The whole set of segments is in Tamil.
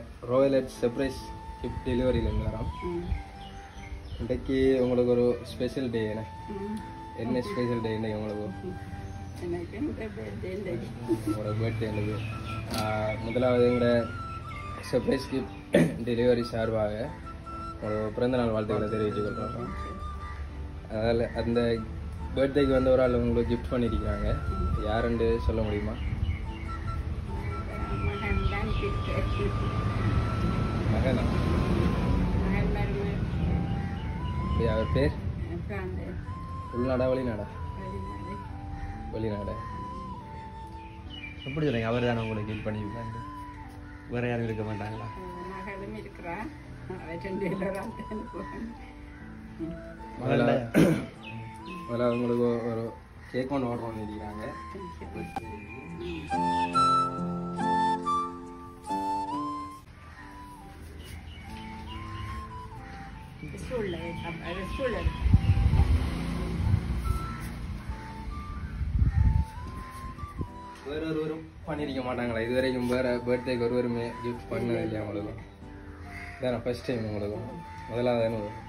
ராயல் எட் சர்ப்ரைஸ் கிஃப்ட் டெலிவரியிலேருந்து வரோம் ம். இன்றைக்கு உங்களுக்கு ஒரு ஸ்பெஷல் டே என்ன ம். என்ன ஸ்பெஷல் டே இன்னைக்கு உங்களுக்கு எனக்கு இந்த birthday இன்னைக்கு. உங்களோட பர்த்டே எனக்கு முதலாவது எங்களோட சர்ப்ரைஸ் கிஃப்ட் டெலிவரி சார்பாக ஒரு பிறந்தநாள் வாழ்த்துக்களை தெரிவித்துக் கொள்கிறோம் அதில் அந்த பர்த்டேக்கு வந்த ஒரு ஆள் உங்களுக்கு கிஃப்ட் பண்ணியிருக்காங்க யாருன்னு சொல்ல முடியுமா மகன் தான் gift. மகனா மகன் மருமகள். இப்படி அவர் பேர் பிராந்து. உள்நாடா வெளிநாடா வெளிநாடு. வெளிநாடா எப்படி சொல்றீங்க அவர் தானே உங்களுக்கு ஹெல்ப் பண்ணி வேற யாரும் இருக்க மாட்டாங்களா மகளும் இருக்கிறா அவ ரெண்டு பேரும் ஒரு ஆள் தான் அனுப்புவாங்க. ம். முதல்ல முதல்ல உங்களுக்கு ஒரு கேக் ஒன்று ஆர்டர் பண்ணியிருக்காங்க ஸ்கூல்ல அப்ப ஸ்கூல்ல வேற ஒருவரும் பண்ணியிருக்க மாட்டாங்களா இது வரைக்கும் வேற பர்த்டேக்கு ஒருவருமே கிஃப்ட் பண்ணது இல்லையா உங்களுக்கு இதான் ஃபர்ஸ்ட் டைம் உங்களுக்கு முதலாவது தானே வரும்.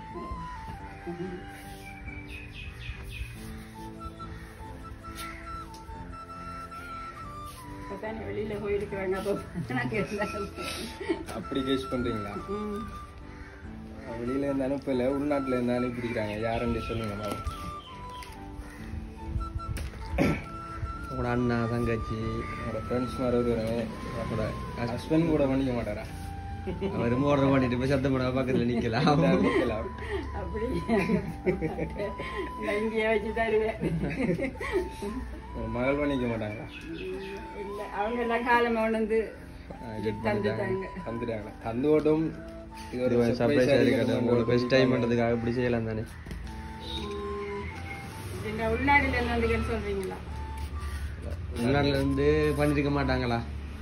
அப்பதானே வெளியில போயிருக்கிறாங்க அப்போ நாங்க இருந்தாலும் அப்படி கேஸ் பண்ணுறீங்களா ம். வெளியில இருந்து அனுப்பல உள்நாட்டில் இருந்து அனுப்பியிருக்கிறாங்க யாருன்னு சொல்லுங்க பாவம். உங்களோட அண்ணா தங்கச்சி என்னோட ஃப்ரெண்ட்ஸ் மாதிரி ஒருவருமே என்னோட ஹஸ்பண்ட் கூட பண்ணிக்க மாட்டாரா அவர் ஆர்டர் பண்ணிட்டு போய் சத்தம் போட பக்கத்துல நிக்கலாம் நிக்கலாம். அப்படி நான் இங்கேயே வச்சு தருவேன் உங்க மகள் பண்ணிக்க மாட்டாங்களா இல்ல அவங்க எல்லாம் காலமா உணர்ந்து கெட் பண்ணிட்டாங்க தந்துட்டாங்க தந்துட்டாங்க தந்து ஓட்டும் இது ஒரு சர்ப்ரைஸ் சர்ப்ரைஸ் இருக்கட்டும் உங்களுக்கு ஃபர்ஸ்ட் டைம் பண்ணுறதுக்காக இப்படி செய்யலாம் தானே இந்த உள்நாடுல இருந்து வந்து சொல்றீங்களா உள்நாட்டுல இருந்து பண்ணிருக்க மாட்டாங்களா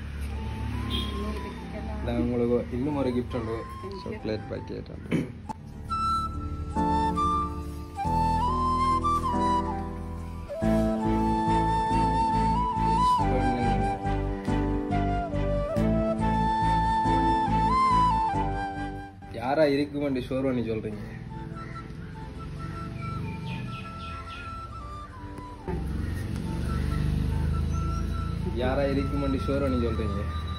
நான் உங்களுக்கு இன்னும் ஒரு கிஃப்ட் உண்டு சாக்லேட் பாக்கெட் யாரா இருக்குமென்று ஷோர் பண்ணி சொல்றீங்க யாரா இருக்குமென்று ஷோர் பண்ணி சொல்றீங்க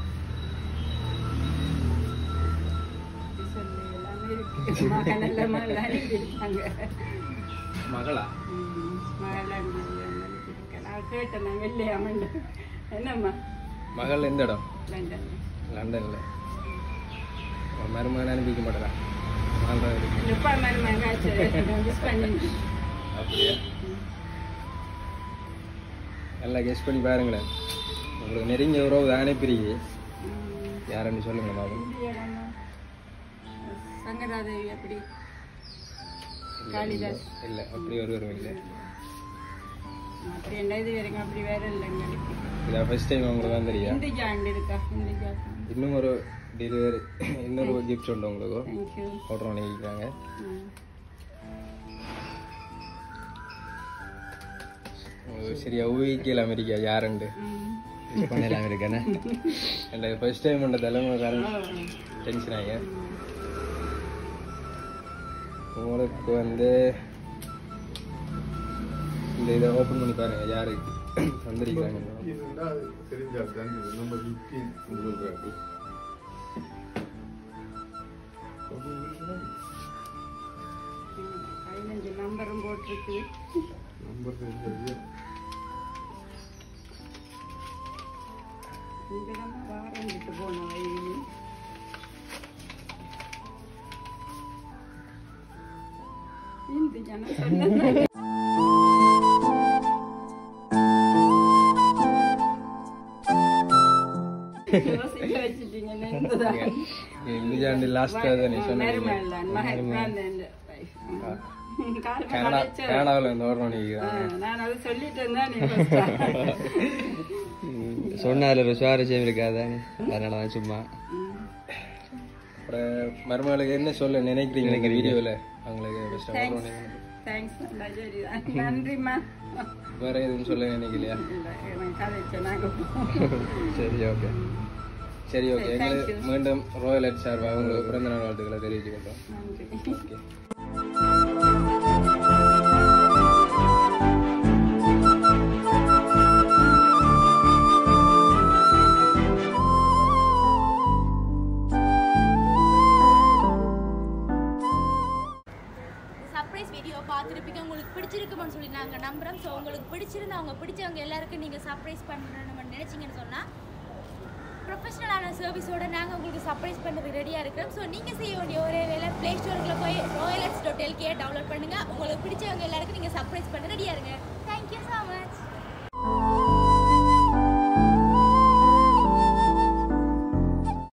சொல்லு எல்லாமே இருக்கு மகன் எல்லாம் மகள் அனுப்பியிருக்காங்க மகளா ம், மகள் அனுப்பியிருக்காங்க நான் கேட்டேன் நான் வெள்ளையாமண்டு என்னம்மா மகள் எந்த இடம் லண்டன் லண்டன்ல உன் மருமகன் அனுப்பிக்க மாட்டேறா மகள் தான் இருக்கு லுப்பா மாதிரி மங்காச்சு மிஸ் பண்ணி அப்படியா நல்லா கெஸ் பண்ணி பாருங்களேன் உங்களுக்கு நெருங்கிய உறவு தானே பிரிவு யாருன்னு சொல்லுங்க பாபு சங்கராதேவி அப்படி காளிதாஸ் இல்ல அப்படி ஒருவரும் இல்லை அப்படி என்ன இது வரைக்கும் அப்படி வேற இல்லை எங்களுக்கு இதான் ஃபர்ஸ்ட் டைம் உங்களுக்கு தான் தெரியா ஹிந்தி ஜாண்ட் இருக்கா ஹிந்தி ஜாண்ட் இன்னும் ஒரு டெலிவரி இன்னொரு கிஃப்ட் உண்டு உங்களுக்கு தேங்க்யூ ஆர்டர் பண்ணியிருக்காங்க உங்களுக்கு சரியா ஊகிக்கல அமெரிக்கா யாருண்டு பண்ணலாம் இருக்கேனே எனக்கு ஃபர்ஸ்ட் டைம் பண்ண தலைமுறைக்காரன் டென்ஷன் ஆகிய உங்களுக்கு வந்து இந்த இதை ஓப்பன் பண்ணி பாருங்க யாரு வந்திருக்காங்க பதினஞ்சு நம்பரும் போட்டிருக்கு இந்த நம்ம வாரங்கிட்டு போனோம் வயலில் இந்த ஜனம் சொன்னது யோசிக்க வச்சுட்டீங்க நின்றுதான் இந்தியாண்டு லாஸ்ட்டாக தானே சொன்னீங்க மருமகன் மகன் பிராந்தன் கால் கனடா கனடாவில் இருந்து ஆர்டர் பண்ணிக்கிறாங்க நான் அதை சொல்லிட்டேன் தான் நீ first ஆ. சொன்ன அதில் ஒரு சுவாரஸ்யம் இருக்காதானே அதனால தான் சும்மா அப்புறம் மருமகளுக்கு என்ன சொல்ல நினைக்கிறீங்க இந்த வீடியோவில் அவங்களுக்கு ஃபஸ்ட் ஆர்டர் பண்ணி தேங்க்ஸ் நல்லா சரிதான் நன்றிம்மா வேற எதுவும் சொல்ல நினைக்கலையா இல்லை எனக்கு கதைச்சேன் நாங்கள் சரி ஓகே சரி ஓகே சரி, thank எங்களுக்கு you. மீண்டும் ரோயல் எட் சார்பாக உங்களுக்கு பிறந்த நாள் வாழ்த்துக்களை தெரிவிச்சுக்கொள்றோம் நன்றி ஓகே சர்ப்ரைஸ் வீடியோ பார்த்துருப்பீங்க உங்களுக்கு பிடிச்சிருக்குமான்னு சொல்லி நாங்கள் நம்புகிறோம் ஸோ உங்களுக்கு பிடிச்சிருந்தா அவங்க பிடிச்சவங்க எல்லாருக்கும் நீங்கள் சர்ப்ரைஸ் பண்ணணும்னு நினச்சிங்கன்னு சொன்னால் ப்ரொஃபஷனலான சர்வீஸோட நாங்கள் உங்களுக்கு சர்ப்ரைஸ் பண்ணுறதுக்கு ரெடியாக இருக்கிறோம் ஸோ நீங்கள் செய்ய வேண்டிய ஒரே வேலை ப்ளே ஸ்டோருக்குள்ள போய் ரோயலட்ஸ் டாட் எல்கே டவுன்லோட் பண்ணுங்கள் உங்களுக்கு பிடிச்சவங்க எல்லாருக்கும் நீங்கள் சர்ப்ரைஸ் பண்ண ரெடியாக இருங்க தேங்க்யூ ஸோ மச்